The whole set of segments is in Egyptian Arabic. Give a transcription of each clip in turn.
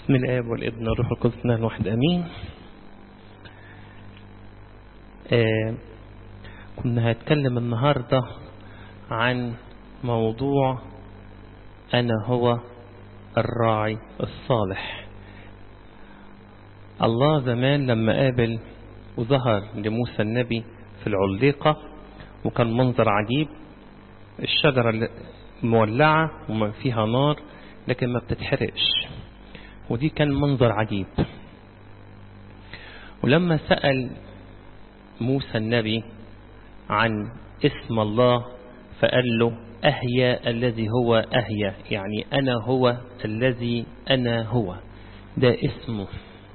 بسم الآب والابن والروح القدس نال واحد أمين آه كنا هنتكلم النهاردة عن موضوع أنا هو الراعي الصالح الله زمان لما قابل وظهر لموسى النبي في العليقة وكان منظر عجيب الشجرة مولعة وما فيها نار لكن ما بتتحرقش ودي كان منظر عجيب ولما سأل موسى النبي عن اسم الله فقال له أهيا الذي هو أهيا يعني أنا هو الذي أنا هو ده اسمه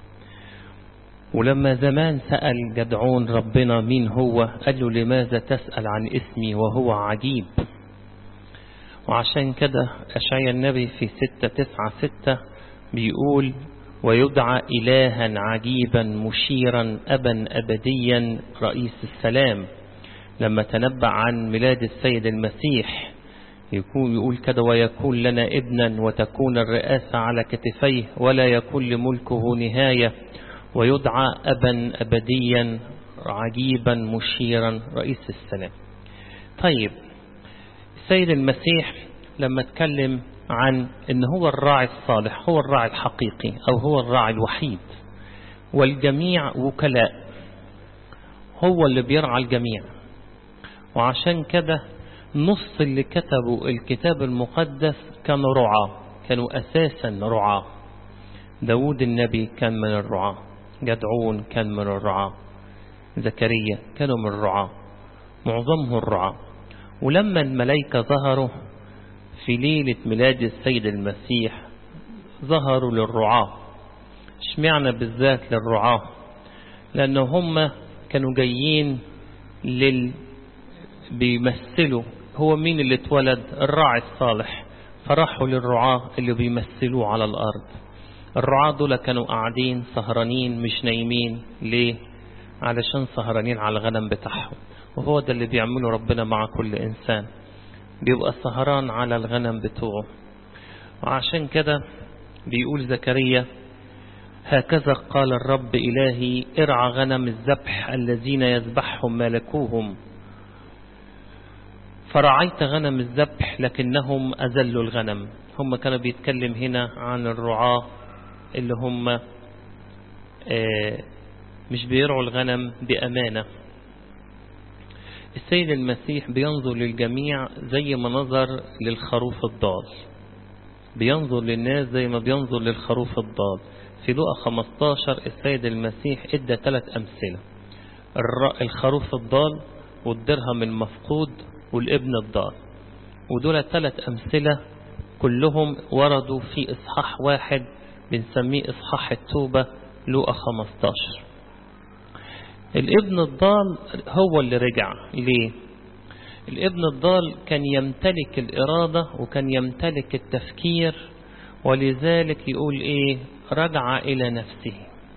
ولما زمان سأل جدعون ربنا مين هو قال له لماذا تسأل عن اسمي وهو عجيب وعشان كده أشعي النبي في ستة تسعة ستة بيقول ويدعى إلها عجيبا مشيرا أبا أبديا رئيس السلام لما تنبأ عن ميلاد السيد المسيح يكون يقول كده ويكون لنا ابنا وتكون الرئاسة على كتفيه ولا يكون لملكه نهاية ويدعى أبا أبديا عجيبا مشيرا رئيس السلام طيب السيد المسيح لما اتكلم عن ان هو الراعي الصالح هو الراعي الحقيقي او هو الراعي الوحيد والجميع وكلاء هو اللي بيرعى الجميع وعشان كده نص اللي كتبوا الكتاب المقدس كانوا رعاة كانوا أساسا رعاة داود النبي كان من الرعاة جدعون كان من الرعاة زكريا كانوا من الرعاة معظمهم الرعاة ولما الملائكة ظهروا في ليلة ميلاد السيد المسيح ظهروا للرعاة اشمعنى بالذات للرعاة لأن هم كانوا جايين لل بيمثلوا هو مين اللي اتولد الراعي الصالح فراحوا للرعاة اللي بيمثلوه على الأرض الرعاة دول كانوا قاعدين سهرانين مش نايمين ليه علشان سهرانين على الغنم بتاعهم وهو ده اللي بيعمله ربنا مع كل إنسان بيبقى سهران على الغنم بتوعه وعشان كده بيقول زكريا هكذا قال الرب إلهي ارعى غنم الذبح الذين يذبحهم ملكوهم فرعيت غنم الذبح لكنهم أذلوا الغنم هم كانوا بيتكلم هنا عن الرعاة اللي هم مش بيرعوا الغنم بأمانة السيد المسيح بينظر للجميع زي ما نظر للخروف الضال بينظر للناس زي ما بينظر للخروف الضال في لقى 15 السيد المسيح ادى ثلاث أمثلة الخروف الضال والدرهم المفقود والابن الضال ودول ثلاث أمثلة كلهم وردوا في إصحاح واحد بنسميه إصحاح التوبة لقى 15 الابن الضال هو اللي رجع ليه الابن الضال كان يمتلك الإرادة وكان يمتلك التفكير ولذلك يقول ايه رجع إلى نفسه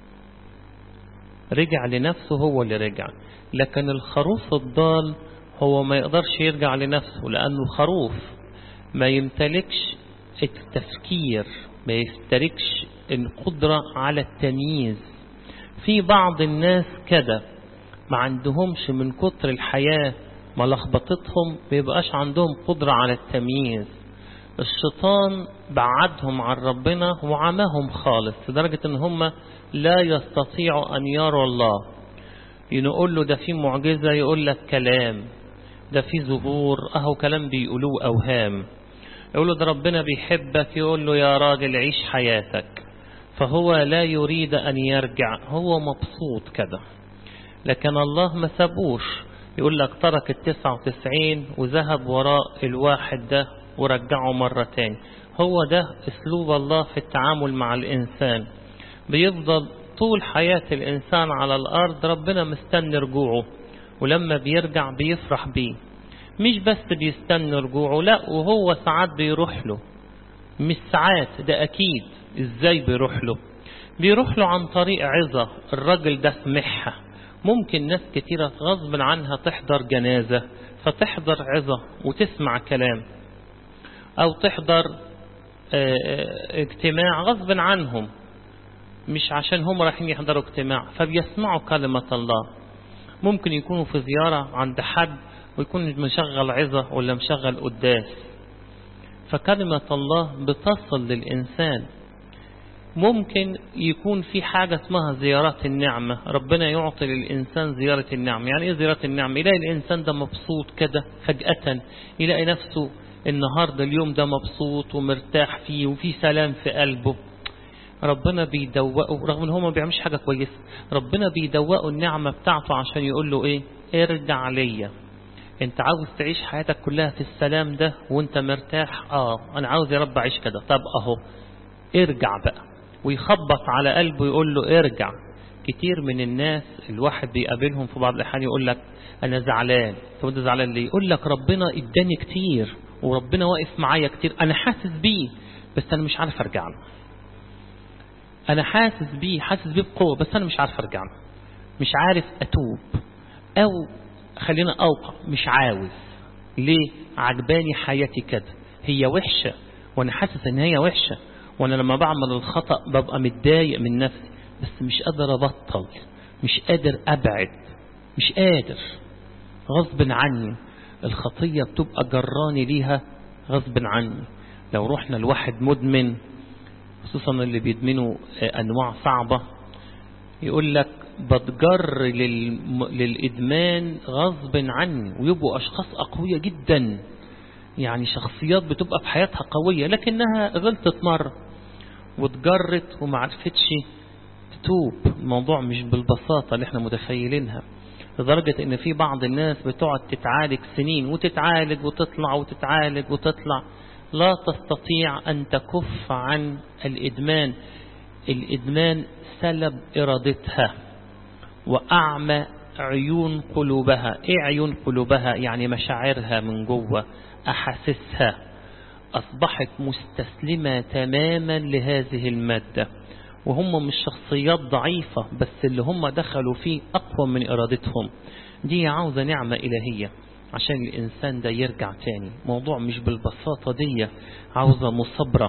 رجع لنفسه هو اللي رجع لكن الخروف الضال هو ما يقدرش يرجع لنفسه لأنه خروف ما يمتلكش التفكير ما يمتلكش القدرة على التمييز في بعض الناس كده ما عندهمش من كتر الحياة ما لخبطتهم بيبقاش عندهم قدرة على التمييز الشيطان بعدهم عن ربنا وعماهم خالص لدرجة ان هم لا يستطيعوا ان يروا الله يقول له ده في معجزة يقول لك كلام ده في ظهور اهو كلام بيقولوه اوهام يقول له ده ربنا بيحبك يقول له يا راجل عيش حياتك فهو لا يريد أن يرجع هو مبسوط كده لكن الله ما سابوش يقول لك ترك التسعة وتسعين وذهب وراء الواحد ده ورجعه مرة تاني هو ده اسلوب الله في التعامل مع الإنسان بيفضل طول حياة الإنسان على الأرض ربنا مستني رجوعه ولما بيرجع بيفرح بيه مش بس بيستنى رجوعه لا وهو ساعات بيروح له مش ساعات ده أكيد ازاي بيروح له بيروح له عن طريق عظة الراجل ده سمعها ممكن ناس كتيرة غصب عنها تحضر جنازة فتحضر عظة وتسمع كلام أو تحضر اجتماع غصب عنهم مش عشان هم رايحين يحضروا اجتماع فبيسمعوا كلمة الله ممكن يكونوا في زيارة عند حد ويكون مشغل عظة ولا مشغل قداس فكلمة الله بتصل للإنسان ممكن يكون في حاجة اسمها زيارات النعمة ربنا يعطي للإنسان زيارة النعمة يعني إيه زيارة النعمة يلاقي الإنسان ده مبسوط كده فجأة يلاقي نفسه النهاردة اليوم ده مبسوط ومرتاح فيه وفي سلام في قلبه ربنا بيدوقه رغم ان هو ما بيعملش حاجة كويسة ربنا بيدوقه النعمة بتاعته عشان يقول له ايه ارجع ليا انت عاوز تعيش حياتك كلها في السلام ده وانت مرتاح اه انا عاوز يا رب اعيش كده طب اهو ارجع بقى ويخبط على قلبه يقول له ارجع كتير من الناس الواحد بيقابلهم في بعض الأحيان يقول لك أنا زعلان طب أنت زعلان ليه يقول لك ربنا اداني كتير وربنا واقف معايا كتير أنا حاسس بيه بس أنا مش عارف أرجع له أنا حاسس بيه حاسس بيه بقوة بس أنا مش عارف أرجع له مش عارف أتوب أو خلينا أوقع مش عاوز ليه عجباني حياتي كده هي وحشة وأنا حاسس إن هي وحشة وأنا لما بعمل الخطأ ببقى متضايق من نفسي بس مش قادر أبطل مش قادر أبعد مش قادر غصب عني الخطية بتبقى جراني ليها غصب عني لو رحنا لواحد مدمن خصوصا اللي بيدمنوا أنواع صعبة يقول لك بتجر للم... للإدمان غصب عني ويبقوا أشخاص أقوياء جدا يعني شخصيات بتبقى في حياتها قوية لكنها غلطت مرة واتجرت ومعرفتش تتوب الموضوع مش بالبساطة اللي احنا متخيلينها لدرجة ان في بعض الناس بتقعد تتعالج سنين وتتعالج وتطلع وتتعالج وتطلع لا تستطيع ان تكف عن الادمان الادمان سلب ارادتها واعمى عيون قلوبها ايه عيون قلوبها يعني مشاعرها من جوه احاسيسها اصبحت مستسلمة تماما لهذه المادة وهم مش شخصيات ضعيفة بس اللي هم دخلوا فيه أقوى من إرادتهم دي عاوزة نعمة إلهية عشان الإنسان ده يرجع تاني موضوع مش بالبساطة دي عاوزة مصبرة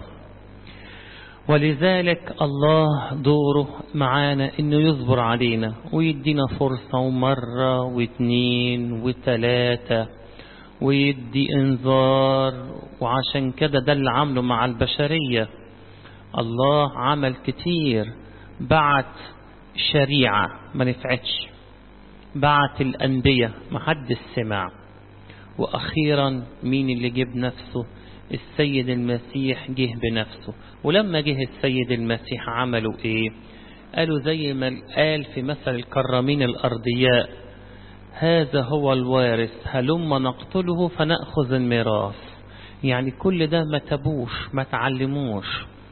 ولذلك الله دوره معانا انه يصبر علينا ويدينا فرصة ومرة واثنين وثلاثة ويدي انذار وعشان كده ده اللي عمله مع البشرية الله عمل كتير بعت شريعة ما نفعتش بعت الأنبياء ما حد سمع وأخيرا مين اللي جاب نفسه السيد المسيح جه بنفسه ولما جه السيد المسيح عملوا ايه قالوا زي ما قال في مثل الكرامين الأرضياء هذا هو الوارث هلما نقتله فنأخذ الميراث يعني كل ده ما تبوش ما تعلموش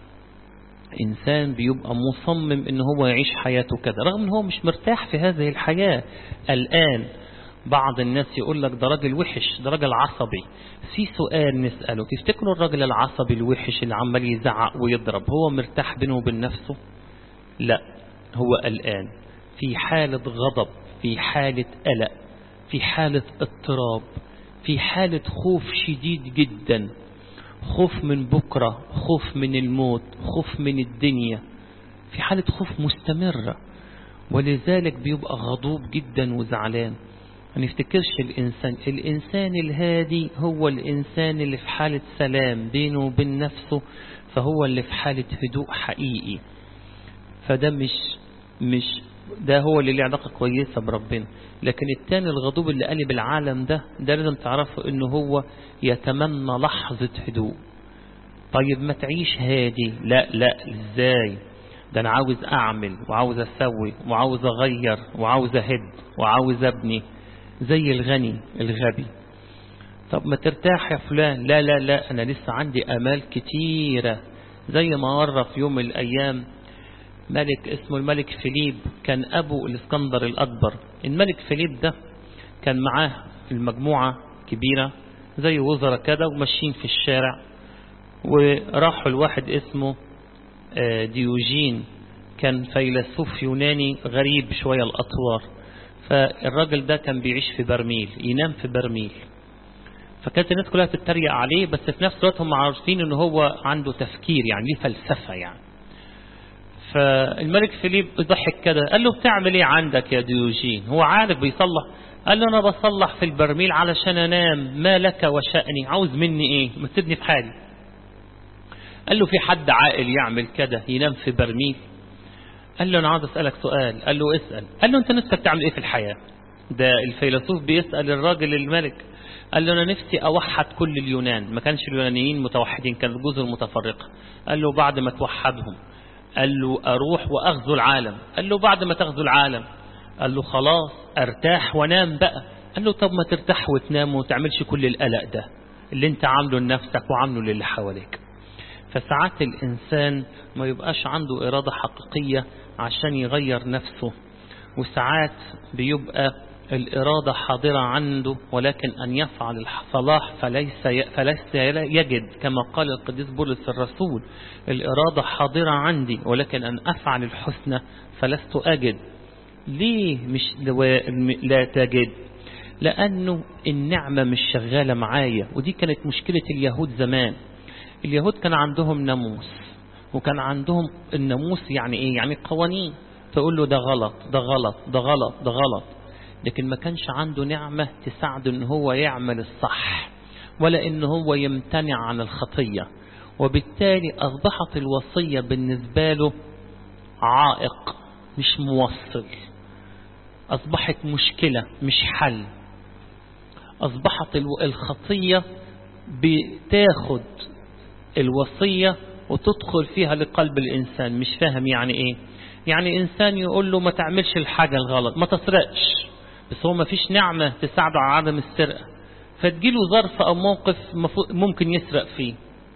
إنسان بيبقى مصمم إن هو يعيش حياته كده رغم إن هو مش مرتاح في هذه الحياة الآن بعض الناس يقول لك ده راجل وحش ده راجل عصبي في سؤال نسأله تفتكروا الراجل العصبي الوحش اللي عمال يزعق ويضرب هو مرتاح بينه وبين نفسه لا هو الآن في حالة غضب في حالة قلق في حالة اضطراب في حالة خوف شديد جدا خوف من بكرة خوف من الموت خوف من الدنيا في حالة خوف مستمرة ولذلك بيبقى غضوب جدا وزعلان ما نفتكرش الإنسان الإنسان الهادي هو الإنسان اللي في حالة سلام بينه وبين نفسه فهو اللي في حالة هدوء حقيقي فده مش مش ده هو اللي له علاقة كويسة بربنا لكن التاني الغضوب اللي قلب العالم ده ده لازم تعرفه انه هو يتمنى لحظة هدوء طيب ما تعيش هادي لا لا ازاي ده انا عاوز اعمل وعاوز اسوي وعاوز اغير وعاوز اهد وعاوز ابني زي الغني الغبي طب ما ترتاح يا فلان لا لا لا انا لسه عندي امال كتيرة زي ما مر في يوم من الايام ملك اسمه الملك فيليب كان أبو الإسكندر الأكبر الملك فيليب ده كان معاه المجموعة كبيرة زي وزراء كده وماشيين في الشارع وراحوا الواحد اسمه ديوجين كان فيلسوف يوناني غريب شوية الأطوار فالراجل ده كان بيعيش في برميل ينام في برميل فكانت الناس كلها تتريق عليه بس في نفس الوقت هم عارفين ان هو عنده تفكير يعني ليه فلسفة يعني فالملك فيليب ضحك كده قال له بتعمل ايه عندك يا ديوجين هو عارف بيصلح قال له انا بصلح في البرميل علشان انام ما لك وشأني عاوز مني ايه ما تسيبني في حالي قال له في حد عاقل يعمل كده ينام في برميل قال له انا عاوز اسالك سؤال قال له اسال قال له انت نفسك تعمل ايه في الحياه ده الفيلسوف بيسال الراجل الملك قال له انا نفسي اوحد كل اليونان ما كانش اليونانيين متوحدين كانت جزر متفرقه قال له بعد ما توحدهم قال له اروح واغزو العالم قال له بعد ما تغزو العالم قال له خلاص ارتاح وانام بقى قال له طب ما ترتاح وتنام وما تعملش كل القلق ده اللي انت عامله لنفسك وعامله للي حواليك فساعات الإنسان ما يبقاش عنده إرادة حقيقية عشان يغير نفسه وساعات بيبقى الإرادة حاضرة عنده ولكن أن يفعل الصلاح فليس فليس يجد كما قال القديس بولس الرسول الإرادة حاضرة عندي ولكن أن أفعل الحسنى فلست أجد ليه مش لا تجد لأنه النعمة مش شغالة معايا ودي كانت مشكلة اليهود زمان اليهود كان عندهم ناموس وكان عندهم الناموس يعني ايه يعني قوانين تقول له ده غلط ده غلط ده غلط ده غلط لكن ما كانش عنده نعمة تساعده ان هو يعمل الصح ولا ان هو يمتنع عن الخطية وبالتالي اصبحت الوصية بالنسبة له عائق مش موصل اصبحت مشكلة مش حل اصبحت الخطية بتاخد الوصية وتدخل فيها لقلب الإنسان مش فاهم يعني إيه يعني إنسان يقول له ما تعملش الحاجة الغلط ما تسرقش بس هو ما فيش نعمة تساعده على عدم السرقة فتجيله ظرف أو موقف ممكن يسرق فيه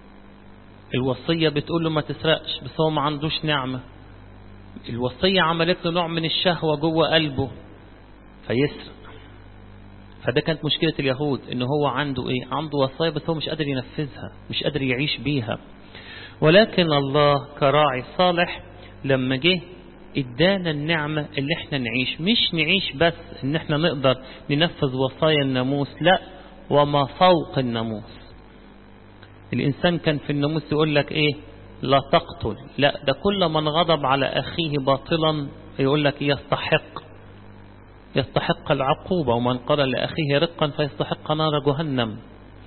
الوصية بتقول له ما تسرقش بس هو ما عندوش نعمة الوصية عملت له نوع من الشهوة جوه قلبه فيسرق فده كانت مشكلة اليهود ان هو عنده ايه عنده وصايا بس هو مش قادر ينفذها مش قادر يعيش بيها ولكن الله كراعي صالح لما جه ادانا النعمة اللي احنا نعيش مش نعيش بس ان احنا نقدر ننفذ وصايا الناموس لا وما فوق الناموس الانسان كان في الناموس يقول لك ايه لا تقتل لا ده كل من غضب على اخيه باطلا يقول لك يستحق يستحق العقوبة ومن قال لأخيه رقا فيستحق نار جهنم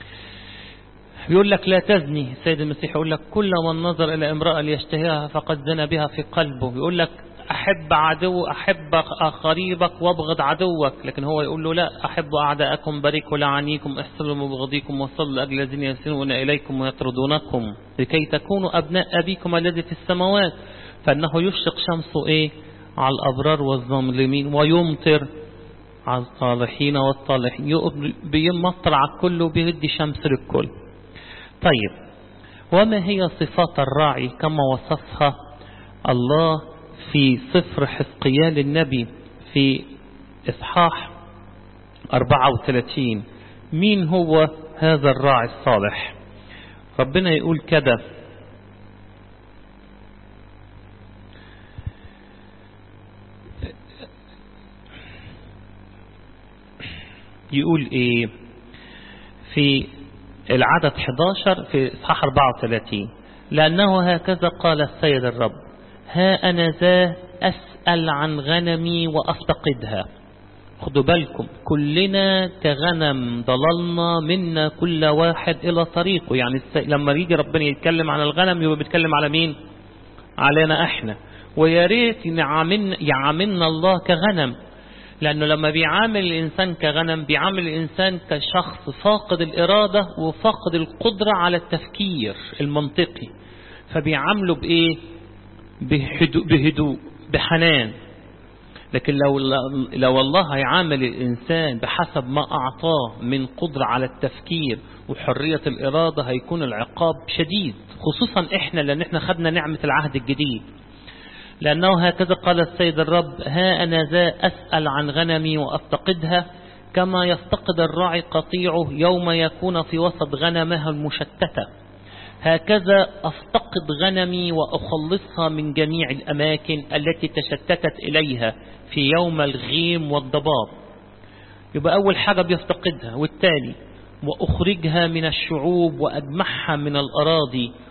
يقول لك لا تزني سيد المسيح يقول لك كل من نظر إلى امرأة ليشتهيها فقد زنى بها في قلبه يقول لك أحب عدو أحب قريبك وابغض عدوك لكن هو يقول له لا أحب أعداءكم باركوا لعنيكم احسنوا مبغضيكم وصلوا لأجل الذين يسنون إليكم ويطردونكم لكي تكونوا أبناء أبيكم الذي في السماوات فإنه يشرق شمسه إيه على الأبرار والظالمين ويمطر على الصالحين والصالحين بيمطر على الكل وبيهدي شمس للكل طيب وما هي صفات الراعي كما وصفها الله في سفر حزقيال النبي في إصحاح 34 مين هو هذا الراعي الصالح ربنا يقول كده يقول ايه في العدد 11 في اصحاح 34 لأنه هكذا قال السيد الرب ها أنا ذا أسأل عن غنمي وأفتقدها خدوا بالكم كلنا كغنم ضللنا منا كل واحد إلى طريقه يعني لما يجي ربنا يتكلم عن الغنم يبقى بيتكلم على مين علينا احنا ويا ريت يعاملنا يعاملنا الله كغنم لأنه لما بيعامل الإنسان كغنم بيعامل الإنسان كشخص فاقد الإرادة وفاقد القدرة على التفكير المنطقي فبيعامله بإيه بهدوء, بهدوء بحنان لكن لو, لو الله هيعامل الإنسان بحسب ما أعطاه من قدرة على التفكير وحرية الإرادة هيكون العقاب شديد خصوصا إحنا لأن إحنا خدنا نعمة العهد الجديد لأنه هكذا قال السيد الرب ها أنا ذا أسأل عن غنمي وأفتقدها كما يفتقد الراعي قطيعه يوم يكون في وسط غنمها المشتتة هكذا أفتقد غنمي وأخلصها من جميع الأماكن التي تشتتت إليها في يوم الغيم والضباب يبقى أول حاجة بيفتقدها والتالي وأخرجها من الشعوب وأجمعها من الأراضي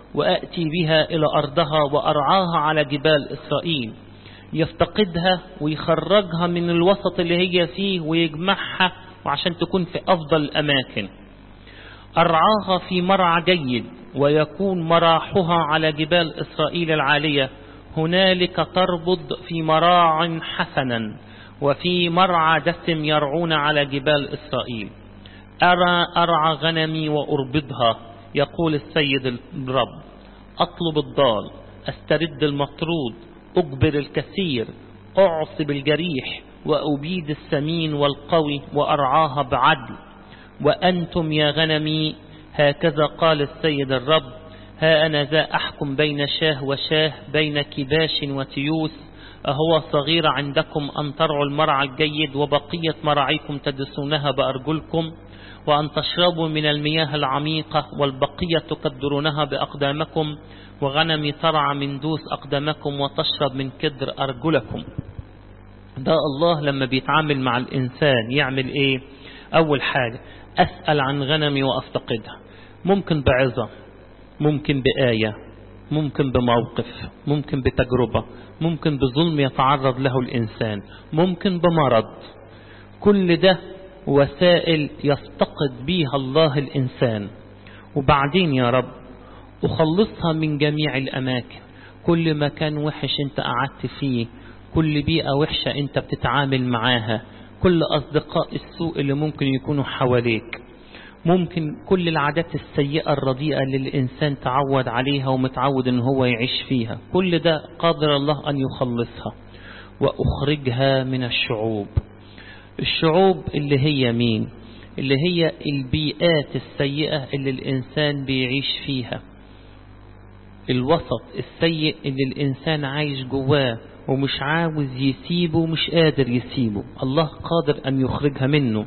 وأتي بها إلى أرضها وأرعاها على جبال إسرائيل يفتقدها ويخرجها من الوسط اللي هي فيه ويجمعها وعشان تكون في أفضل الأماكن أرعاها في مرعى جيد ويكون مراحها على جبال إسرائيل العالية هنالك تربض في مراع حسنا وفي مرعى دسم يرعون على جبال إسرائيل أرى أرعى غنمي وأربضها يقول السيد الرب أطلب الضال أسترد المطرود أجبر الكثير أعصب الجريح وأبيد السمين والقوي وأرعاها بعدل وأنتم يا غنمي هكذا قال السيد الرب ها أنا ذا أحكم بين شاه وشاه بين كباش وتيوس أهو صغير عندكم أن ترعوا المرعى الجيد وبقية مرعيكم تدسونها بأرجلكم وأن تشربوا من المياه العميقة والبقية تقدرونها بأقدامكم وغنمي ترعى من دوس أقدامكم وتشرب من كدر أرجلكم ده الله لما بيتعامل مع الإنسان يعمل إيه أول حاجة أسأل عن غنمي وأفتقدها ممكن بعظة ممكن بآية ممكن بموقف ممكن بتجربة ممكن بظلم يتعرض له الإنسان ممكن بمرض كل ده وسائل يفتقد بيها الله الإنسان وبعدين يا رب أخلصها من جميع الأماكن كل مكان وحش أنت قعدت فيه كل بيئة وحشة أنت بتتعامل معاها كل أصدقاء السوء اللي ممكن يكونوا حواليك ممكن كل العادات السيئة الرديئة اللي الإنسان تعود عليها ومتعود أن هو يعيش فيها كل ده قادر الله أن يخلصها وأخرجها من الشعوب الشعوب اللي هي مين اللي هي البيئات السيئة اللي الإنسان بيعيش فيها الوسط السيء اللي الإنسان عايش جواه ومش عاوز يسيبه ومش قادر يسيبه الله قادر أن يخرجها منه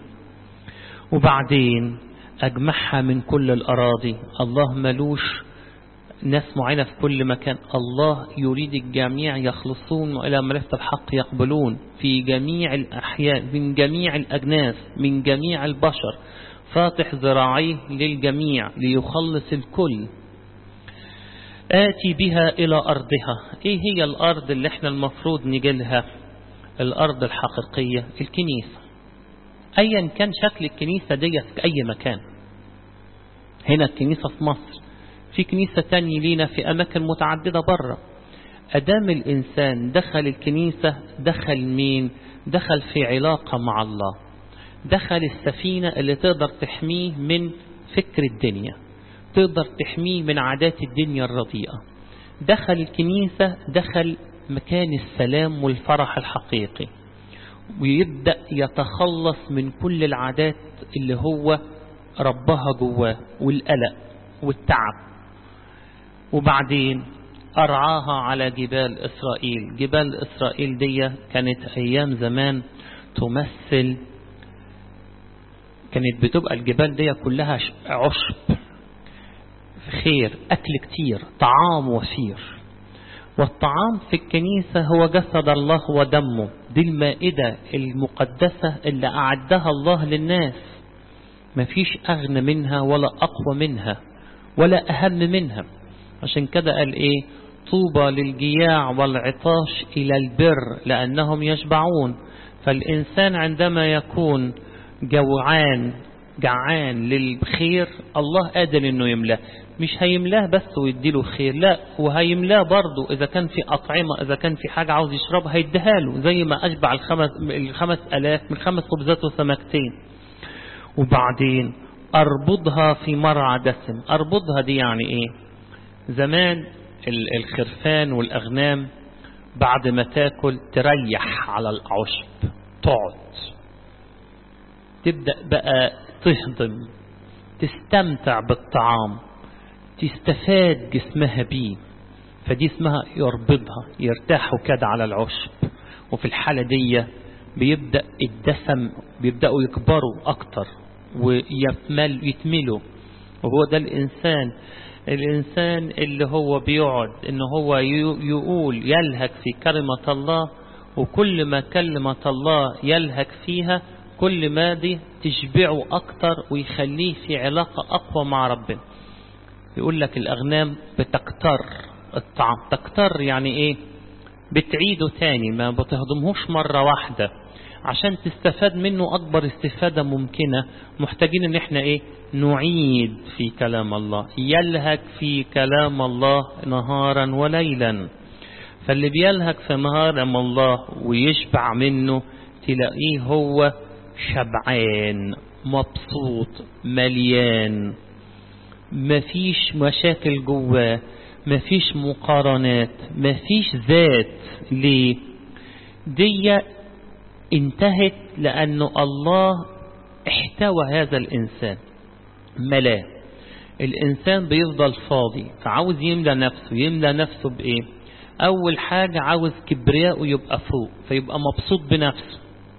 وبعدين أجمعها من كل الأراضي الله ملوش ناس معينة في كل مكان الله يريد الجميع يخلصون وإلى معرفة الحق يقبلون في جميع الأحياء من جميع الأجناس من جميع البشر فاتح ذراعيه للجميع ليخلص الكل آتي بها إلى أرضها إيه هي الأرض اللي احنا المفروض نجلها الأرض الحقيقية الكنيسة أيا كان شكل الكنيسة دي في أي مكان هنا الكنيسة في مصر في كنيسة تانية لينا في أماكن متعددة بره أدام الإنسان دخل الكنيسة دخل مين دخل في علاقة مع الله دخل السفينة اللي تقدر تحميه من فكر الدنيا تقدر تحميه من عادات الدنيا الرديئة دخل الكنيسة دخل مكان السلام والفرح الحقيقي ويبدأ يتخلص من كل العادات اللي هو ربها جواه والقلق والتعب وبعدين أرعاها على جبال إسرائيل جبال إسرائيل دي كانت أيام زمان تمثل كانت بتبقى الجبال دي كلها عشب خير أكل كتير طعام وفير والطعام في الكنيسة هو جسد الله ودمه دي المائدة المقدسة اللي أعدها الله للناس مفيش أغنى منها ولا أقوى منها ولا أهم منها عشان كده قال إيه طوبى للجياع والعطاش إلى البر لأنهم يشبعون فالإنسان عندما يكون جوعان جعان للخير الله قادر انه يملاه مش هيملاه بس ويديله خير لا وهيملاه برضه اذا كان في اطعمه اذا كان في حاجه عاوز يشربها هيديها له زي ما اشبع الخمس الخمس الاف من خمس خبزات وسمكتين وبعدين اربضها في مرعى دسم اربضها دي يعني ايه زمان الخرفان والاغنام بعد ما تاكل تريح على العشب تقعد تبدأ بقى تهضم تستمتع بالطعام تستفاد جسمها بيه فدي اسمها يربضها يرتاحوا كده على العشب وفي الحالة دي بيبدأ الدسم بيبدأوا يكبروا أكتر ويتمل يتملوا وهو ده الإنسان الإنسان اللي هو بيقعد إن هو يقول يلهك في كلمة الله وكل ما كلمة الله يلهك فيها كل ما دي تشبعه أكتر ويخليه في علاقة أقوى مع ربنا يقول لك الأغنام بتكتر الطعام تكتر يعني إيه بتعيده تاني ما بتهضمهوش مرة واحدة عشان تستفاد منه أكبر استفادة ممكنة محتاجين ان احنا ايه نعيد في كلام الله يلهك في كلام الله نهارا وليلا فاللي بيلهك في نهار الله ويشبع منه تلاقيه هو شبعان مبسوط مليان مفيش مشاكل جواه مفيش مقارنات مفيش ذات ليه دي انتهت لأنه الله احتوى هذا الإنسان ملاه الإنسان بيفضل فاضي فعاوز يملى نفسه يملى نفسه بإيه أول حاجة عاوز كبرياء يبقى فوق فيبقى مبسوط بنفسه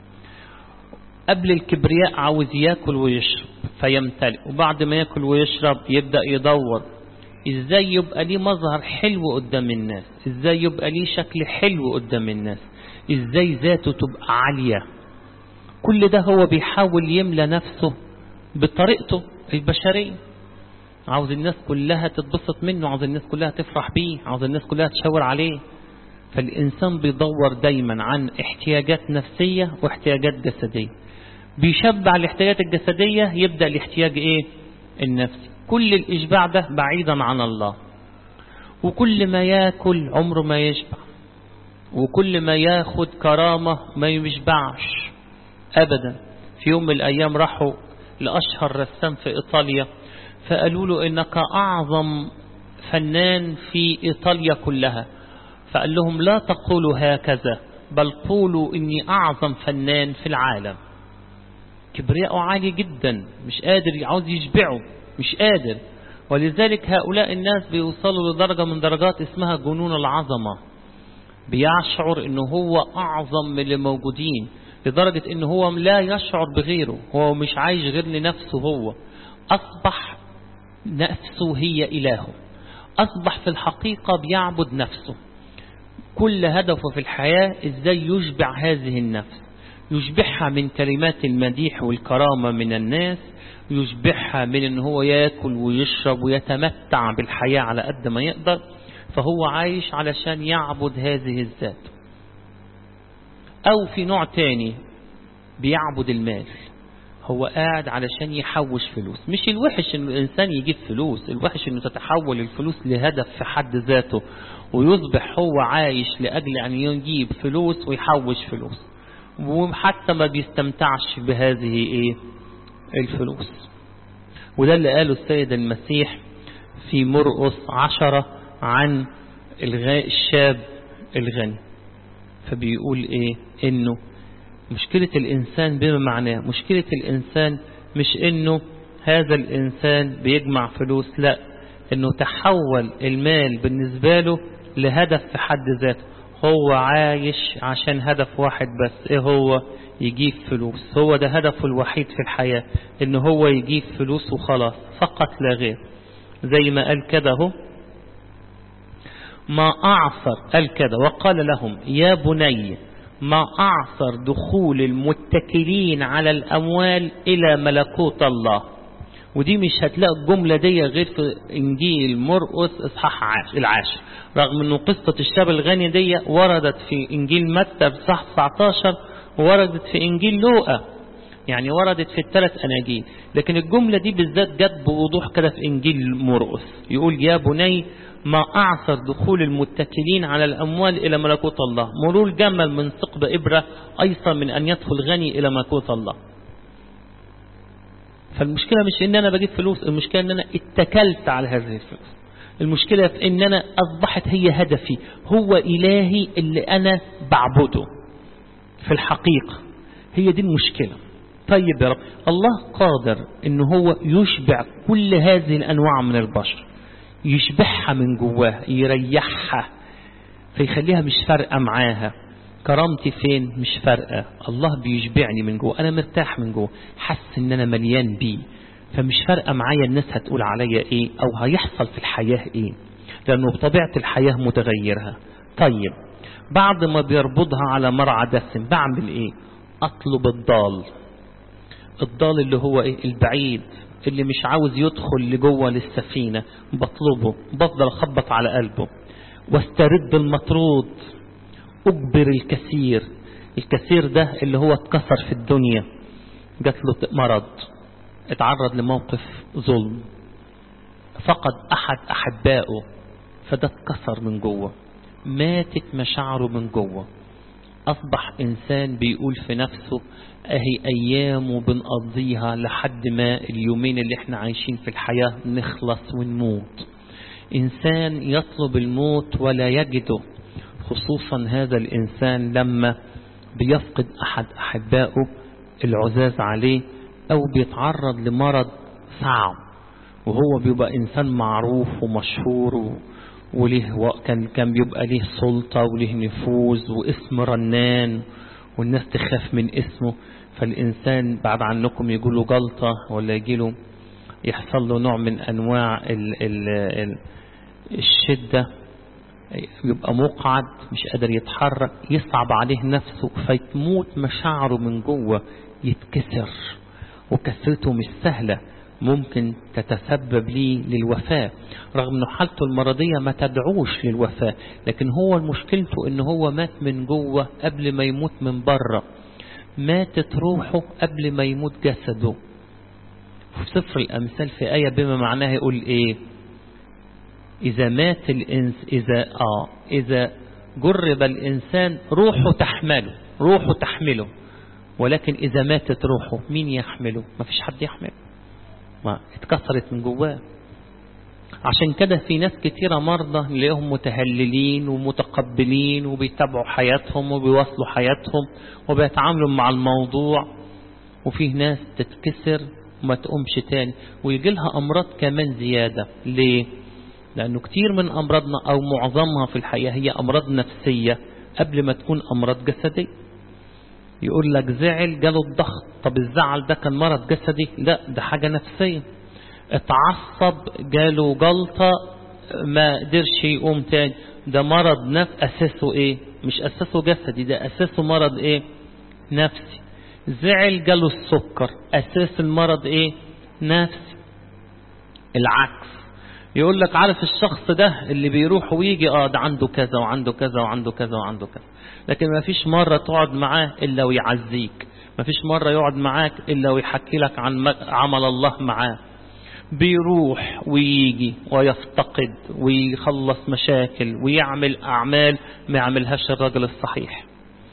قبل الكبرياء عاوز ياكل ويشرب فيمتلئ وبعد ما ياكل ويشرب يبدأ يدور ازاي يبقى ليه مظهر حلو قدام الناس ازاي يبقى ليه شكل حلو قدام الناس ازاي ذاته تبقى عالية كل ده هو بيحاول يملى نفسه بطريقته البشرية عاوز الناس كلها تتبسط منه عاوز الناس كلها تفرح بيه عاوز الناس كلها تشاور عليه فالإنسان بيدور دايما عن احتياجات نفسية واحتياجات جسدية بيشبع الاحتياجات الجسدية يبدأ الاحتياج ايه النفسي كل الإشباع ده بعيدا عن الله وكل ما ياكل عمره ما يشبع وكل ما ياخد كرامة ما يشبعش أبدا في يوم من الأيام راحوا لأشهر رسام في إيطاليا فقالوا له إنك أعظم فنان في إيطاليا كلها فقال لهم لا تقولوا هكذا بل قولوا إني أعظم فنان في العالم كبرياءه عالي جدا مش قادر عاوز يشبعه مش قادر ولذلك هؤلاء الناس بيوصلوا لدرجة من درجات اسمها جنون العظمة بيشعر انه هو اعظم من اللي موجودين لدرجة انه هو لا يشعر بغيره هو مش عايش غير لنفسه هو اصبح نفسه هي الهه اصبح في الحقيقة بيعبد نفسه كل هدفه في الحياة ازاي يشبع هذه النفس يشبعها من كلمات المديح والكرامة من الناس يشبعها من ان هو ياكل ويشرب ويتمتع بالحياة على قد ما يقدر فهو عايش علشان يعبد هذه الذات او في نوع تاني بيعبد المال هو قاعد علشان يحوش فلوس مش الوحش ان الانسان يجيب فلوس الوحش انه تتحول الفلوس لهدف في حد ذاته ويصبح هو عايش لاجل ان يجيب فلوس ويحوش فلوس وحتى ما بيستمتعش بهذه ايه الفلوس وده اللي قاله السيد المسيح في مرقس عشرة عن الشاب الغني فبيقول ايه انه مشكلة الانسان بما معناه مشكلة الانسان مش انه هذا الانسان بيجمع فلوس لا انه تحول المال بالنسبة له لهدف في حد ذاته هو عايش عشان هدف واحد بس ايه هو يجيب فلوس هو ده هدفه الوحيد في الحياة ان هو يجيب فلوس وخلاص فقط لا غير زي ما قال كده هو ما أعصر قال كده وقال لهم يا بني ما أعصر دخول المتكلين على الأموال إلى ملكوت الله ودي مش هتلاقي الجملة دي غير في إنجيل مرقس إصحاح العاشر رغم أنه قصة الشاب الغني دي وردت في إنجيل متى بصح 19 وردت في إنجيل لوقا يعني وردت في الثلاث أناجيل لكن الجملة دي بالذات جت بوضوح كده في إنجيل مرقس يقول يا بني ما أعثر دخول المتكلين على الأموال إلى ملكوت الله مرور جمل من ثقب إبرة أيسر من أن يدخل غني إلى ملكوت الله فالمشكلة مش إن أنا بجيب فلوس المشكلة إن أنا اتكلت على هذه الفلوس المشكلة في إن أنا أصبحت هي هدفي هو إلهي اللي أنا بعبده في الحقيقة هي دي المشكلة طيب يا رب الله قادر إن هو يشبع كل هذه الأنواع من البشر يشبعها من جواها يريحها فيخليها مش فارقة معاها كرامتي فين مش فارقة الله بيشبعني من جوه أنا مرتاح من جوه حاسس إن أنا مليان بيه فمش فارقة معايا الناس هتقول عليا إيه أو هيحصل في الحياة إيه لأنه بطبيعة الحياة متغيرها طيب بعد ما بيربطها على مرعى دسم بعمل إيه أطلب الضال الضال اللي هو إيه البعيد اللي مش عاوز يدخل لجوه للسفينة بطلبه بفضل أخبط على قلبه واسترد المطرود أجبر الكثير الكثير ده اللي هو اتكسر في الدنيا جات له مرض اتعرض لموقف ظلم فقد أحد أحبائه فده اتكسر من جوه ماتت مشاعره من جوه أصبح إنسان بيقول في نفسه أهي أيام بنقضيها لحد ما اليومين اللي احنا عايشين في الحياة نخلص ونموت إنسان يطلب الموت ولا يجده خصوصا هذا الإنسان لما بيفقد أحد أحبائه العزاز عليه أو بيتعرض لمرض صعب وهو بيبقى إنسان معروف ومشهور وليه كان كان بيبقى ليه سلطة وليه نفوذ واسم رنان والناس تخاف من اسمه فالإنسان بعد عنكم يقول جلطة ولا يجيله يحصل له نوع من أنواع ال ال ال الشدة يبقى مقعد مش قادر يتحرك يصعب عليه نفسه فيتموت مشاعره من جوه يتكسر وكسرته مش سهلة ممكن تتسبب لي للوفاة رغم أنه حالته المرضية ما تدعوش للوفاة لكن هو مشكلته أنه هو مات من جوه قبل ما يموت من بره ماتت روحه قبل ما يموت جسده في سفر الأمثال في آية بما معناها يقول إيه إذا مات الإنس إذا آه إذا جرب الإنسان روحه تحمله روحه تحمله ولكن إذا ماتت روحه مين يحمله ما فيش حد يحمله ما اتكسرت من جواه عشان كده في ناس كتيرة مرضى نلاقيهم متهللين ومتقبلين وبيتابعوا حياتهم وبيواصلوا حياتهم وبيتعاملوا مع الموضوع وفيه ناس تتكسر وما تقومش تاني ويجي لها أمراض كمان زيادة ليه؟ لأنه كتير من أمراضنا أو معظمها في الحياة هي أمراض نفسية قبل ما تكون أمراض جسدية يقول لك زعل جاله الضغط طب الزعل ده كان مرض جسدي لا ده حاجة نفسية اتعصب جاله جلطة ما قدرش يقوم تاني ده مرض نفس أساسه ايه مش أساسه جسدي ده أساسه مرض ايه نفسي زعل جاله السكر أساس المرض ايه نفسي العكس يقول لك عارف الشخص ده اللي بيروح ويجي اه ده عنده كذا وعنده كذا وعنده كذا وعنده كذا لكن ما فيش مرة تقعد معاه إلا ويعزيك ما فيش مرة يقعد معاك إلا ويحكي لك عن عمل الله معاه بيروح ويجي ويفتقد ويخلص مشاكل ويعمل أعمال ما يعملهاش الرجل الصحيح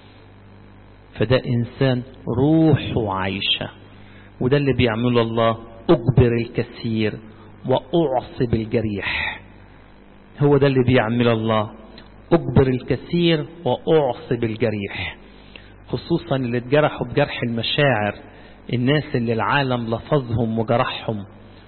فده إنسان روحه عايشة وده اللي بيعمله الله أجبر الكثير وأعصب الجريح هو ده اللي بيعمل الله أجبر الكثير وأعصب الجريح خصوصا اللي اتجرحوا بجرح المشاعر الناس اللي العالم لفظهم وجرحهم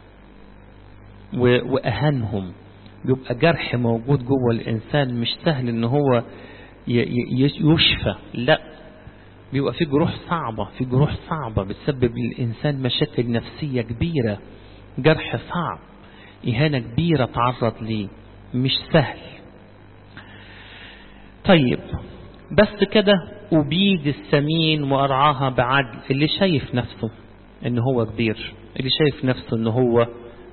وأهانهم بيبقى جرح موجود جوه الإنسان مش سهل إن هو يشفى لا بيبقى في جروح صعبة في جروح صعبة بتسبب للإنسان مشاكل نفسية كبيرة جرح صعب إهانة كبيرة تعرض ليه مش سهل طيب بس كده أبيد السمين وأرعاها بعدل اللي شايف نفسه إن هو كبير اللي شايف نفسه إن هو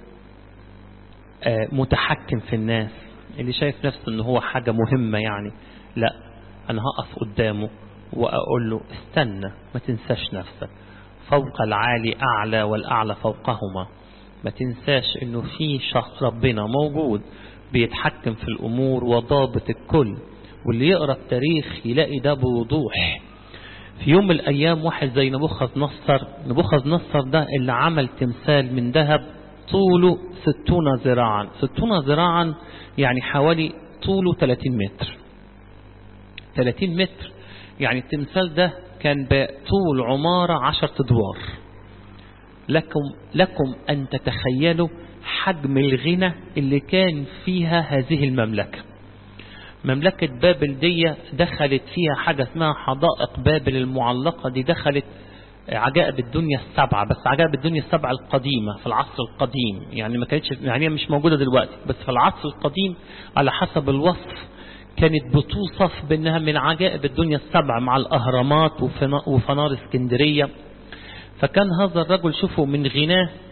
متحكم في الناس اللي شايف نفسه إن هو حاجة مهمة يعني لا أنا هقف قدامه وأقول له استنى ما تنساش نفسك فوق العالي أعلى والأعلى فوقهما ما تنساش إنه في شخص ربنا موجود بيتحكم في الأمور وضابط الكل واللي يقرأ التاريخ يلاقي ده بوضوح في يوم من الأيام واحد زي نبوخذ نصر نبوخذ نصر ده اللي عمل تمثال من ذهب طوله ستون ذراعا ستون ذراعا يعني حوالي طوله 30 متر 30 متر يعني التمثال ده كان بطول عمارة عشرة أدوار لكم, لكم أن تتخيلوا حجم الغنى اللي كان فيها هذه المملكة مملكة بابل دي دخلت فيها حاجة اسمها حدائق بابل المعلقة دي دخلت عجائب الدنيا السبعة بس عجائب الدنيا السبعة القديمة في العصر القديم يعني ما كانتش يعني هي مش موجودة دلوقتي بس في العصر القديم على حسب الوصف كانت بتوصف بأنها من عجائب الدنيا السبع مع الأهرامات وفنار اسكندرية فكان هذا الرجل شوفوا من غناه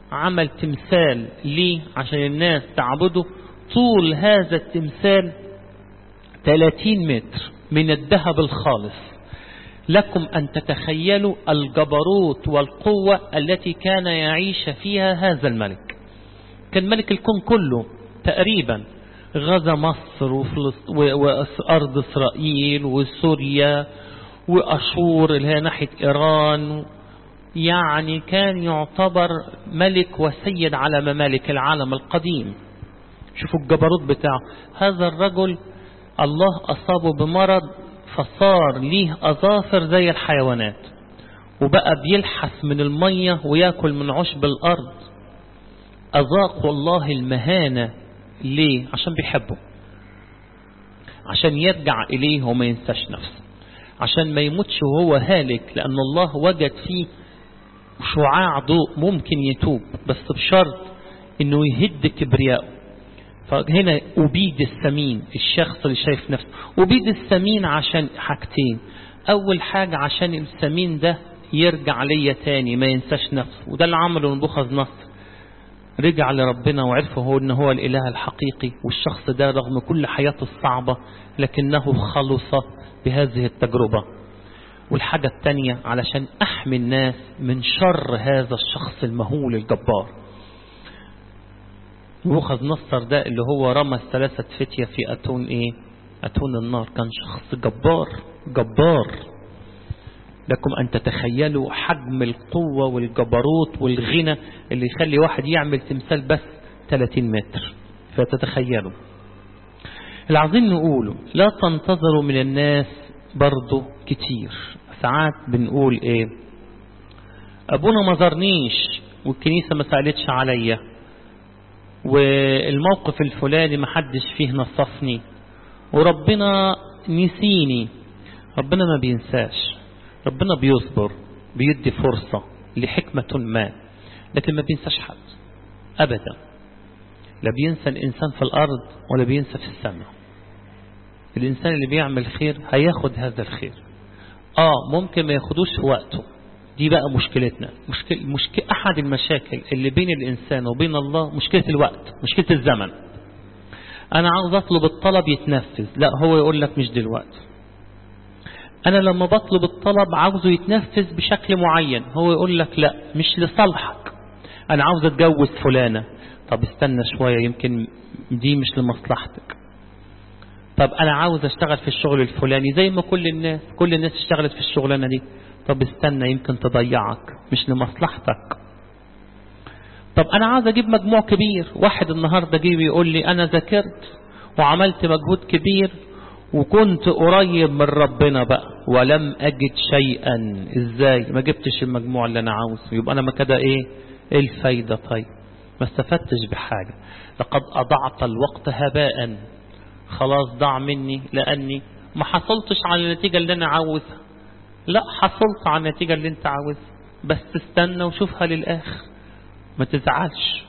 عمل تمثال ليه عشان الناس تعبده طول هذا التمثال 30 متر من الذهب الخالص لكم أن تتخيلوا الجبروت والقوة التي كان يعيش فيها هذا الملك كان ملك الكون كله تقريبا غزا مصر وأرض إسرائيل وسوريا وأشور اللي هي ناحية إيران يعني كان يعتبر ملك وسيد على ممالك العالم القديم شوفوا الجبروت بتاعه هذا الرجل الله أصابه بمرض فصار ليه أظافر زي الحيوانات وبقى بيلحس من المية وياكل من عشب الأرض أذاق الله المهانة ليه عشان بيحبه عشان يرجع إليه وما ينساش نفسه عشان ما يموتش وهو هالك لأن الله وجد فيه شعاع ضوء ممكن يتوب بس بشرط انه يهد كبرياءه فهنا أبيد السمين الشخص اللي شايف نفسه أبيد السمين عشان حاجتين أول حاجة عشان السمين ده يرجع ليا تاني ما ينساش نفسه وده اللي عمله نبوخذ نصر رجع لربنا وعرف هو ان هو الاله الحقيقي والشخص ده رغم كل حياته الصعبة لكنه خلص بهذه التجربة والحاجة التانية علشان احمي الناس من شر هذا الشخص المهول الجبار نبوخذ نصر ده اللي هو رمى الثلاثة فتية في أتون إيه أتون النار كان شخص جبار جبار لكم أن تتخيلوا حجم القوة والجبروت والغنى اللي يخلي واحد يعمل تمثال بس 30 متر فتتخيلوا العظيم نقوله لا تنتظروا من الناس برضو كتير ساعات بنقول ايه ابونا ما زارنيش والكنيسة ما سألتش عليا والموقف الفلاني ما حدش فيه نصفني وربنا نسيني ربنا ما بينساش ربنا بيصبر بيدي فرصة لحكمة ما لكن ما بينساش حد أبدا لا بينسى الإنسان في الأرض ولا بينسى في السماء الإنسان اللي بيعمل خير هياخد هذا الخير آه ممكن ما ياخدوش في وقته دي بقى مشكلتنا مشكلة, مشكلة أحد المشاكل اللي بين الإنسان وبين الله مشكلة الوقت مشكلة الزمن أنا عاوز أطلب الطلب يتنفذ لا هو يقول لك مش دلوقتي أنا لما بطلب الطلب عاوزه يتنفذ بشكل معين هو يقول لك لا مش لصالحك أنا عاوز أتجوز فلانة طب استنى شوية يمكن دي مش لمصلحتك طب أنا عاوز أشتغل في الشغل الفلاني زي ما كل الناس كل الناس اشتغلت في الشغلانة دي طب استنى يمكن تضيعك مش لمصلحتك طب أنا عاوز أجيب مجموع كبير واحد النهاردة جيب يقول لي أنا ذاكرت وعملت مجهود كبير وكنت قريب من ربنا بقى ولم أجد شيئا إزاي ما جبتش المجموع اللي أنا عاوزه يبقى أنا ما كده إيه إيه الفايدة طيب ما استفدتش بحاجة لقد أضعت الوقت هباء خلاص ضاع مني لأني ما حصلتش على النتيجة اللي أنا عاوزها لا حصلت على النتيجة اللي أنت عاوزها بس تستنى وشوفها للآخر ما تزعلش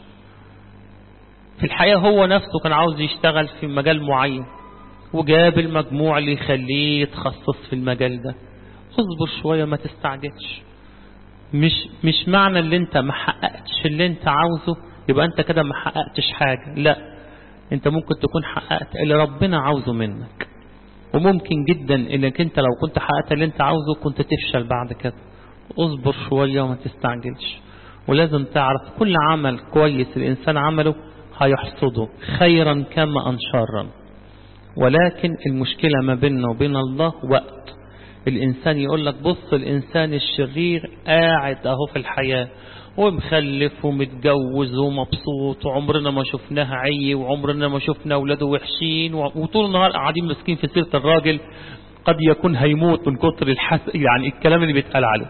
في الحقيقة هو نفسه كان عاوز يشتغل في مجال معين وجاب المجموع اللي يخليه يتخصص في المجال ده اصبر شوية ما تستعجلش مش مش معنى اللي انت ما حققتش اللي انت عاوزه يبقى انت كده ما حققتش حاجة لا انت ممكن تكون حققت اللي ربنا عاوزه منك وممكن جدا انك انت لو كنت حققت اللي انت عاوزه كنت تفشل بعد كده اصبر شوية وما تستعجلش ولازم تعرف كل عمل كويس الانسان عمله هيحصده خيرا كما ان شرا ولكن المشكلة ما بيننا وبين الله وقت الإنسان يقول لك بص الإنسان الشرير قاعد أهو في الحياة ومخلف ومتجوز ومبسوط وعمرنا ما شفناه عي وعمرنا ما شفنا أولاده وحشين وطول النهار قاعدين مسكين في سيرة الراجل قد يكون هيموت من كتر الحس يعني الكلام اللي بيتقال عليه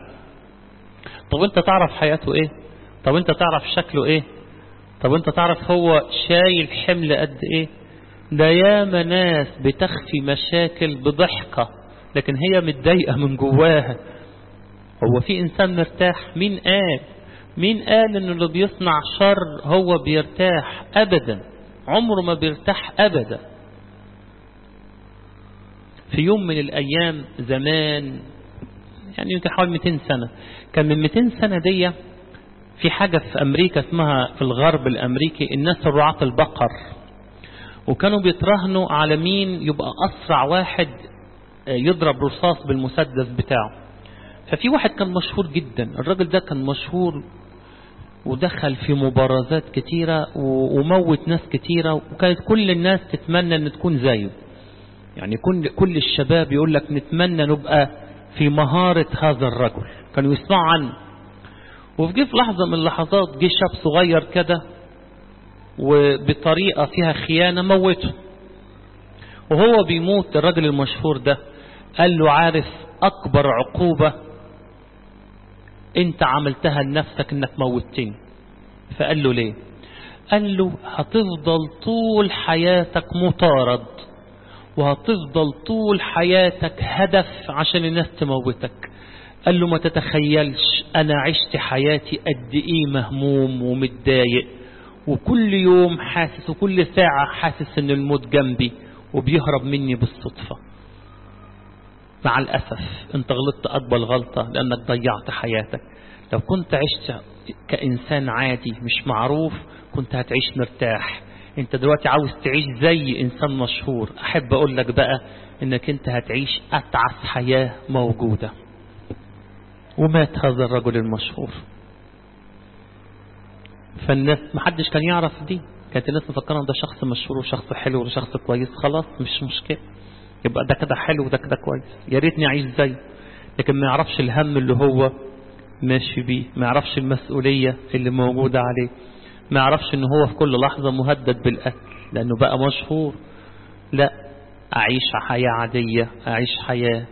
طب انت تعرف حياته ايه طب انت تعرف شكله ايه طب انت تعرف هو شايل حمل قد ايه ده ياما ناس بتخفي مشاكل بضحكة لكن هي متضايقة من جواها هو في إنسان مرتاح مين قال مين قال إنه اللي بيصنع شر هو بيرتاح أبدا عمره ما بيرتاح أبدا في يوم من الأيام زمان يعني يمكن حوالي 200 سنة كان من 200 سنة دي في حاجة في أمريكا اسمها في الغرب الأمريكي الناس الرعاة البقر وكانوا بيتراهنوا على مين يبقى أسرع واحد يضرب رصاص بالمسدس بتاعه ففي واحد كان مشهور جدا الراجل ده كان مشهور ودخل في مبارزات كتيرة وموت ناس كتيرة وكانت كل الناس تتمنى ان تكون زيه يعني كل كل الشباب يقول لك نتمنى نبقى في مهارة هذا الرجل كانوا يسمعوا عنه وفي في لحظة من اللحظات جه شاب صغير كده وبطريقة فيها خيانة موته وهو بيموت الراجل المشهور ده قال له عارف أكبر عقوبة انت عملتها لنفسك انك موتتني فقال له ليه قال له هتفضل طول حياتك مطارد وهتفضل طول حياتك هدف عشان الناس تموتك قال له ما تتخيلش انا عشت حياتي قد ايه مهموم ومتضايق وكل يوم حاسس وكل ساعة حاسس ان الموت جنبي وبيهرب مني بالصدفة مع الأسف انت غلطت أكبر غلطة لأنك ضيعت حياتك لو كنت عشت كإنسان عادي مش معروف كنت هتعيش مرتاح انت دلوقتي عاوز تعيش زي إنسان مشهور أحب أقول لك بقى انك انت هتعيش أتعس حياة موجودة ومات هذا الرجل المشهور فالناس محدش كان يعرف دي كانت الناس مفكرة ده شخص مشهور وشخص حلو وشخص كويس خلاص مش مشكلة يبقى ده كده حلو وده كده كويس يا ريتني اعيش زيه لكن ما يعرفش الهم اللي هو ماشي بيه ما يعرفش المسؤولية اللي موجودة عليه ما يعرفش ان هو في كل لحظة مهدد بالقتل لانه بقى مشهور لا اعيش حياة عادية اعيش حياة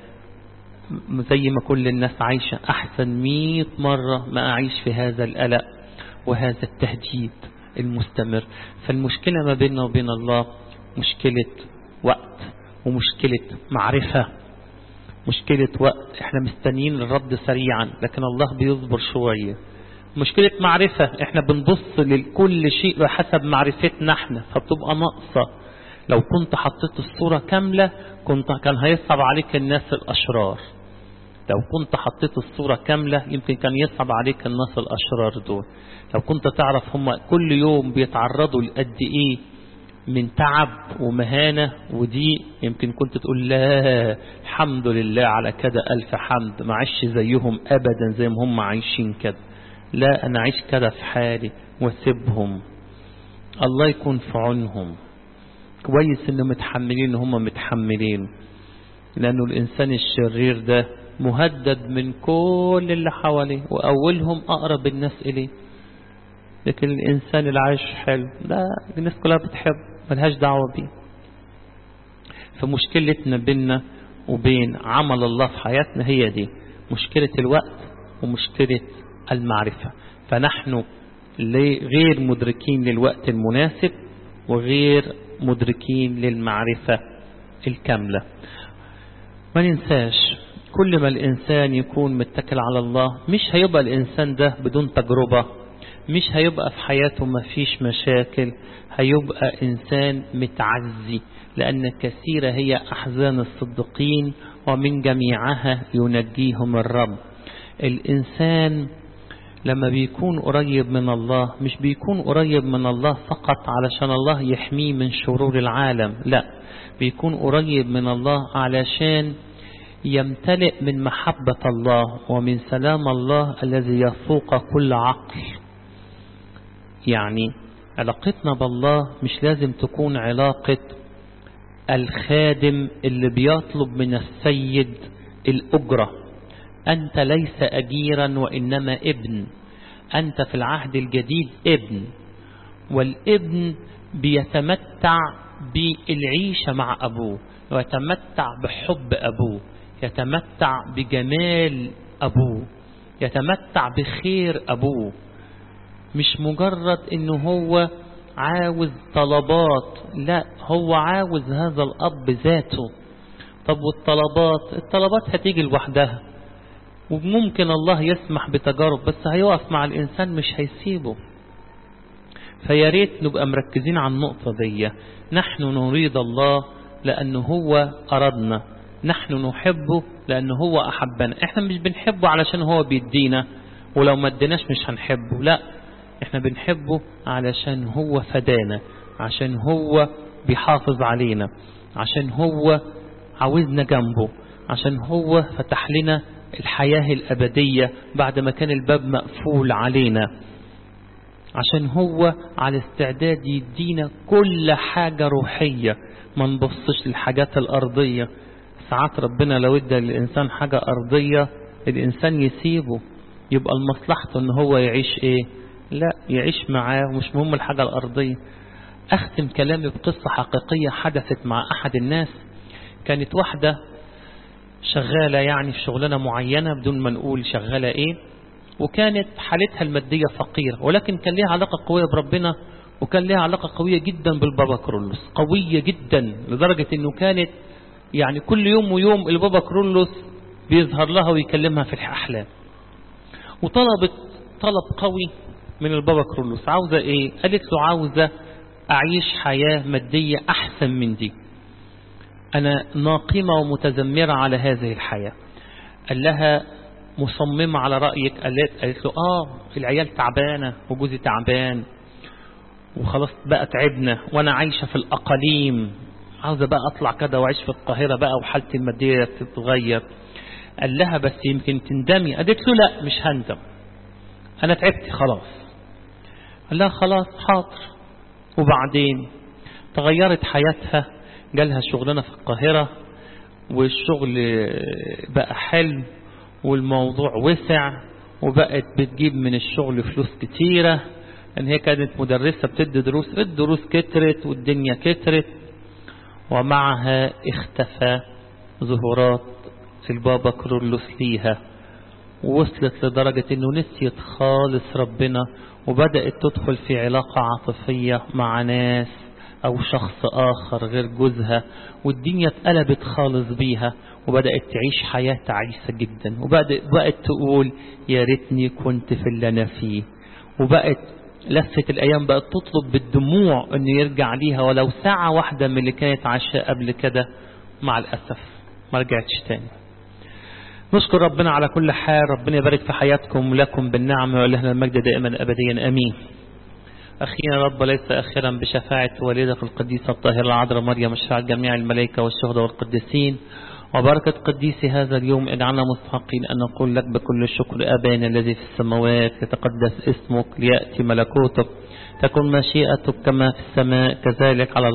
زي ما كل الناس عايشة احسن مئة مرة ما اعيش في هذا القلق وهذا التهديد المستمر فالمشكلة ما بيننا وبين الله مشكلة وقت ومشكلة معرفة مشكلة وقت احنا مستنيين الرد سريعا لكن الله بيصبر شوية مشكلة معرفة احنا بنبص لكل شيء حسب معرفتنا احنا فبتبقى ناقصة لو كنت حطيت الصورة كاملة كنت كان هيصعب عليك الناس الأشرار لو كنت حطيت الصورة كاملة يمكن كان يصعب عليك الناس الأشرار دول لو كنت تعرف هم كل يوم بيتعرضوا لقد ايه من تعب ومهانة ودي يمكن كنت تقول لا الحمد لله على كده ألف حمد ما عيش زيهم أبدا زي ما هم عايشين كده لا أنا عايش كده في حالي واسيبهم الله يكون في عونهم كويس إنه متحملين إن هم متحملين لأنه الإنسان الشرير ده مهدد من كل اللي حواليه وأولهم أقرب الناس إليه لكن الإنسان اللي عايش حلو لا الناس كلها بتحب ملهاش دعوة بيه فمشكلتنا بيننا وبين عمل الله في حياتنا هي دي مشكلة الوقت ومشكلة المعرفة فنحن غير مدركين للوقت المناسب وغير مدركين للمعرفة الكاملة ما ننساش كل ما الإنسان يكون متكل على الله مش هيبقى الإنسان ده بدون تجربة مش هيبقى في حياته ما فيش مشاكل هيبقى إنسان متعزي لأن كثيرة هي أحزان الصديقين ومن جميعها ينجيهم الرب الإنسان لما بيكون قريب من الله مش بيكون قريب من الله فقط علشان الله يحميه من شرور العالم لا بيكون قريب من الله علشان يمتلئ من محبة الله ومن سلام الله الذي يفوق كل عقل يعني علاقتنا بالله مش لازم تكون علاقة الخادم اللي بيطلب من السيد الأجرة أنت ليس أجيرا وإنما ابن أنت في العهد الجديد ابن والابن بيتمتع بالعيشة مع أبوه ويتمتع بحب أبوه يتمتع بجمال أبوه يتمتع بخير أبوه مش مجرد انه هو عاوز طلبات لا هو عاوز هذا الأب ذاته طب والطلبات الطلبات هتيجي لوحدها وممكن الله يسمح بتجارب بس هيقف مع الإنسان مش هيسيبه فيا ريت نبقى مركزين على النقطة دي نحن نريد الله لأنه هو أردنا نحن نحبه لأنه هو أحبنا احنا مش بنحبه علشان هو بيدينا ولو ما اديناش مش هنحبه لا احنا بنحبه علشان هو فدانا عشان هو بيحافظ علينا عشان هو عاوزنا جنبه عشان هو فتح لنا الحياة الأبدية بعد ما كان الباب مقفول علينا عشان هو على استعداد يدينا كل حاجة روحية ما نبصش للحاجات الأرضية ساعات ربنا لو ادى للإنسان حاجة أرضية الإنسان يسيبه يبقى المصلحته ان هو يعيش ايه لا يعيش معاه مش مهم الحاجة الأرضية أختم كلامي بقصة حقيقية حدثت مع أحد الناس كانت واحدة شغالة يعني في شغلانة معينة بدون ما نقول شغالة ايه وكانت حالتها المادية فقيرة ولكن كان لها علاقة قوية بربنا وكان لها علاقة قوية جدا بالبابا كرولوس قوية جدا لدرجة انه كانت يعني كل يوم ويوم البابا كرولوس بيظهر لها ويكلمها في الأحلام وطلبت طلب قوي من البابا كرولوس عاوزة ايه قالت له عاوزة اعيش حياة مادية احسن من دي انا ناقمة ومتذمرة على هذه الحياة قال لها مصممة على رأيك قالت, قالت له اه العيال تعبانة وجوزي تعبان وخلاص بقى تعبنا وانا عايشة في الاقاليم عاوزة بقى اطلع كده واعيش في القاهرة بقى وحالتي المادية تتغير قال لها بس يمكن تندمي قالت له لا مش هندم انا تعبت خلاص قال لها خلاص حاضر وبعدين تغيرت حياتها جالها شغلانة في القاهرة والشغل بقى حلو والموضوع وسع وبقت بتجيب من الشغل فلوس كتيرة ان هي كانت مدرسة بتدي دروس الدروس كترت والدنيا كترت ومعها اختفى ظهورات البابا كرولوس ليها ووصلت لدرجة انه نسيت خالص ربنا وبدأت تدخل في علاقة عاطفية مع ناس او شخص اخر غير جوزها والدنيا اتقلبت خالص بيها وبدأت تعيش حياة تعيسة جدا وبدأت تقول يا ريتني كنت في اللي انا فيه وبقت لفت الايام بقت تطلب بالدموع انه يرجع ليها ولو ساعة واحدة من اللي كانت عايشاه قبل كده مع الاسف ما رجعتش تاني نشكر ربنا على كل حال ربنا يبارك في حياتكم ولكم بالنعمة ولهنا المجد دائما أبديا أمين أخينا رب ليس أخيرا بشفاعة والدة القديسة الطاهرة العذراء مريم الشفاعة جميع الملائكة والشهداء والقديسين وبركة قديس هذا اليوم اجعلنا مستحقين أن نقول لك بكل الشكر أبانا الذي في السماوات يتقدس اسمك ليأتي ملكوتك تكن مشيئتك كما في السماء كذلك على